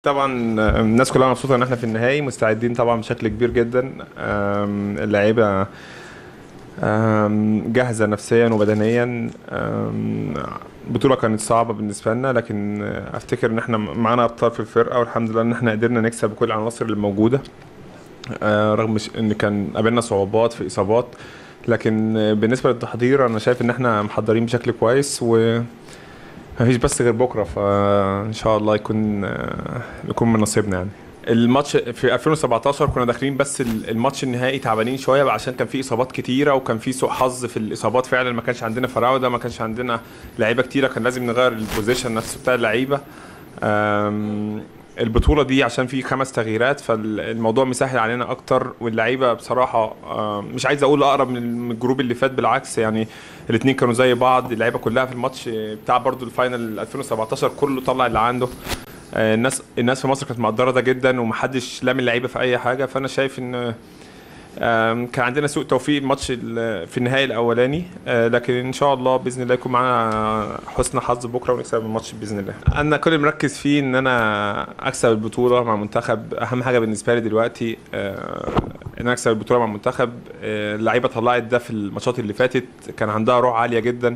طبعا الناس كلها مبسوطه ان احنا في النهائي مستعدين طبعا بشكل كبير جدا أم، اللعيبه أم، جاهزه نفسيا وبدنيا أم، البطوله كانت صعبه بالنسبه لنا لكن افتكر ان احنا معانا ابطال في الفرقه والحمد لله ان احنا قدرنا نكسب بكل العناصر اللي موجوده أه، رغم ش- ان كان قابلنا صعوبات في اصابات لكن بالنسبه للتحضير انا شايف ان احنا محضرين بشكل كويس و مفيش بس غير بكره فان شاء الله يكون يكون من نصيبنا يعني الماتش في 2017 كنا داخلين بس ال- الماتش النهائي تعبانين شويه بقى عشان كان في اصابات كتيره وكان في سوء حظ في الاصابات فعلا ما كانش عندنا فراوده ما كانش عندنا لعيبه كتيره كان لازم نغير البوزيشن نفسه بتاع اللعيبه أم، البطوله دي عشان في خمس تغييرات فالموضوع مسهل علينا اكتر واللعيبه بصراحه أم، مش عايز اقول اقرب من من الجروب اللي فات بالعكس يعني الاثنين كانوا زي بعض اللعيبه كلها في الماتش بتاع برضو الفاينل 2017 كله طلع اللي عنده آه، الناس الناس في مصر كانت مقدره ده جدا ومحدش لام اللعيبه في اي حاجه فانا شايف ان آم، كان عندنا سوء توفيق الماتش ال- في النهائي الاولاني آه، لكن ان شاء الله باذن الله يكون معانا حسن حظ بكره ونكسب الماتش باذن الله انا كل اللي مركز فيه ان انا اكسب البطوله مع منتخب اهم حاجه بالنسبه لي دلوقتي آه، ان انا اكسب البطوله مع منتخب آه، اللعيبه طلعت ده في الماتشات اللي فاتت كان عندها روح عاليه جدا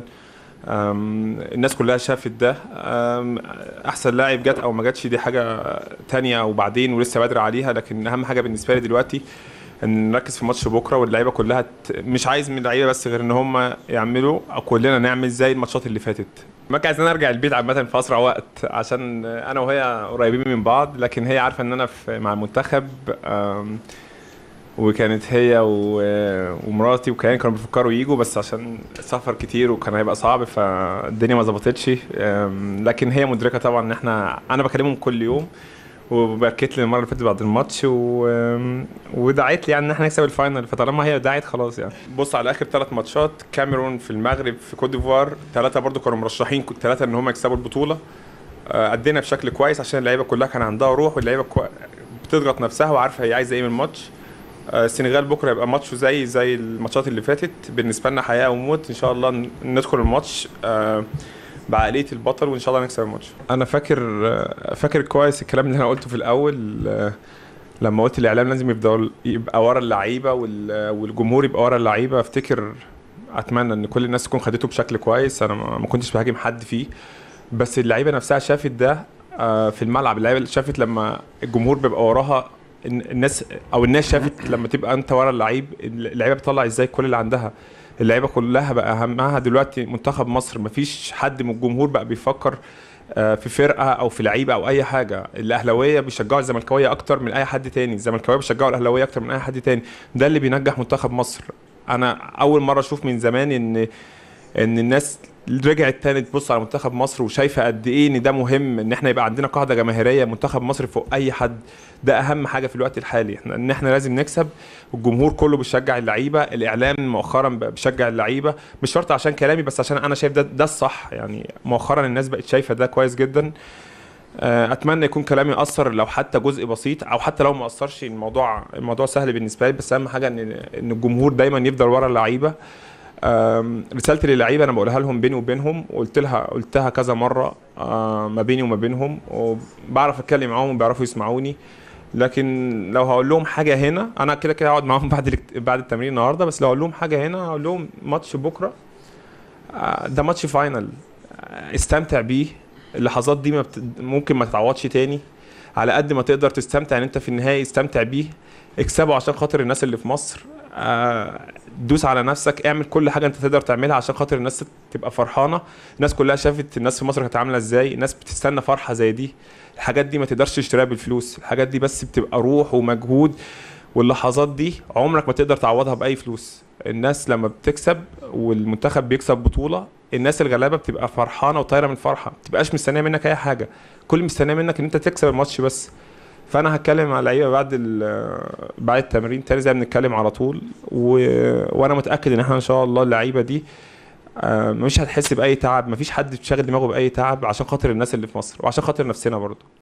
أم، الناس كلها شافت ده أم، احسن لاعب جت او ما جاتش دي حاجه تانية وبعدين ولسه بدري عليها لكن اهم حاجه بالنسبه لي دلوقتي ان نركز في ماتش بكره واللعيبه كلها ت... مش عايز من اللعيبه بس غير ان هم يعملوا او كلنا نعمل زي الماتشات اللي فاتت ما كان عايزين ارجع البيت عامه في اسرع وقت عشان انا وهي قريبين من بعض لكن هي عارفه ان انا في مع المنتخب أم، وكانت هي و- ومراتي وكيان كانوا بيفكروا يجوا بس عشان السفر كتير وكان هيبقى صعب فالدنيا ما ظبطتش أم، لكن هي مدركه طبعا ان احنا انا بكلمهم كل يوم وبكيت لي المره اللي فاتت بعد الماتش و... ودعيت لي يعني ان احنا نكسب الفاينل فطالما هي دعت خلاص يعني بص على اخر ثلاث ماتشات كاميرون في المغرب في كوت ديفوار ثلاثه برضو كانوا مرشحين ثلاثه ان هم يكسبوا البطوله آه، ادينا بشكل كويس عشان اللعيبه كلها كان عندها روح واللعيبه كو... بتضغط نفسها وعارفه هي عايزه ايه من الماتش آه، السنغال بكره يبقى ماتش زي زي الماتشات اللي فاتت بالنسبه لنا حياه وموت ان شاء الله ن- ندخل الماتش آه، بعقليه البطل وان شاء الله نكسب الماتش انا فاكر آه، فاكر كويس الكلام اللي انا قلته في الاول آه، لما قلت الاعلام لازم يفضل يبقى ورا اللعيبه وال- والجمهور يبقى ورا اللعيبه افتكر اتمنى ان كل الناس تكون خدته بشكل كويس انا ما ما كنتش بهاجم حد فيه بس اللعيبه نفسها شافت ده آه، في الملعب اللعيبه شافت لما الجمهور بيبقى وراها الن- الناس او الناس شافت لما تبقى انت ورا اللعيب اللعيبه بتطلع ازاي كل اللي عندها اللعيبه كلها بقى اهمها دلوقتي منتخب مصر مفيش حد من الجمهور بقى بيفكر آه، في فرقه او في لعيبه او اي حاجه الاهلاويه بيشجعوا الزملكاويه اكتر من اي حد تاني الزملكاويه بيشجعوا الاهلاويه اكتر من اي حد تاني ده اللي بينجح منتخب مصر انا اول مره اشوف من زمان ان ان الناس رجعت تاني تبص على منتخب مصر وشايفه قد ايه ان ده مهم ان احنا يبقى عندنا قاعده جماهيريه منتخب مصر فوق اي حد ده اهم حاجه في الوقت الحالي احنا ان احنا لازم نكسب الجمهور كله بيشجع اللعيبه الاعلام مؤخرا بقى بيشجع اللعيبه مش شرط عشان كلامي بس عشان انا شايف ده ده الصح يعني مؤخرا الناس بقت شايفه ده كويس جدا آه، اتمنى يكون كلامي اثر لو حتى جزء بسيط او حتى لو ما اثرش الموضوع الموضوع سهل بالنسبه لي بس اهم حاجه ان ان الجمهور دايما يفضل ورا اللعيبه آم، رسالتي للعيبه انا بقولها لهم بيني وبينهم وقلت لها قلتها كذا مره آه، ما بيني وما بينهم وبعرف اتكلم معاهم وبيعرفوا يسمعوني لكن لو هقول لهم حاجه هنا انا كده كده هقعد معاهم بعد الاكت- بعد التمرين النهارده بس لو هقول لهم حاجه هنا هقول لهم ماتش بكره آه، ده ماتش فاينل آه، استمتع بيه اللحظات دي ما بت... ممكن ما تتعوضش تاني على قد ما تقدر تستمتع ان انت في النهاية استمتع بيه اكسبه عشان خاطر الناس اللي في مصر آه، دوس على نفسك اعمل كل حاجه انت تقدر تعملها عشان خاطر الناس تبقى فرحانه الناس كلها شافت الناس في مصر كانت عامله ازاي الناس بتستنى فرحه زي دي الحاجات دي ما تقدرش تشتريها بالفلوس الحاجات دي بس بتبقى روح ومجهود واللحظات دي عمرك ما تقدر تعوضها باي فلوس الناس لما بتكسب والمنتخب بيكسب بطوله الناس الغلابه بتبقى فرحانه وطايره من الفرحه ما بتبقاش مستنيه منك اي حاجه كل مستنيه منك ان انت تكسب الماتش بس فانا هتكلم مع اللعيبه بعد ال- بعد التمرين تاني زي ما بنتكلم على طول و... وانا متاكد ان احنا ان شاء الله اللعيبه دي آه، مش هتحس باي تعب مفيش حد بيشغل دماغه باي تعب عشان خاطر الناس اللي في مصر وعشان خاطر نفسنا برضه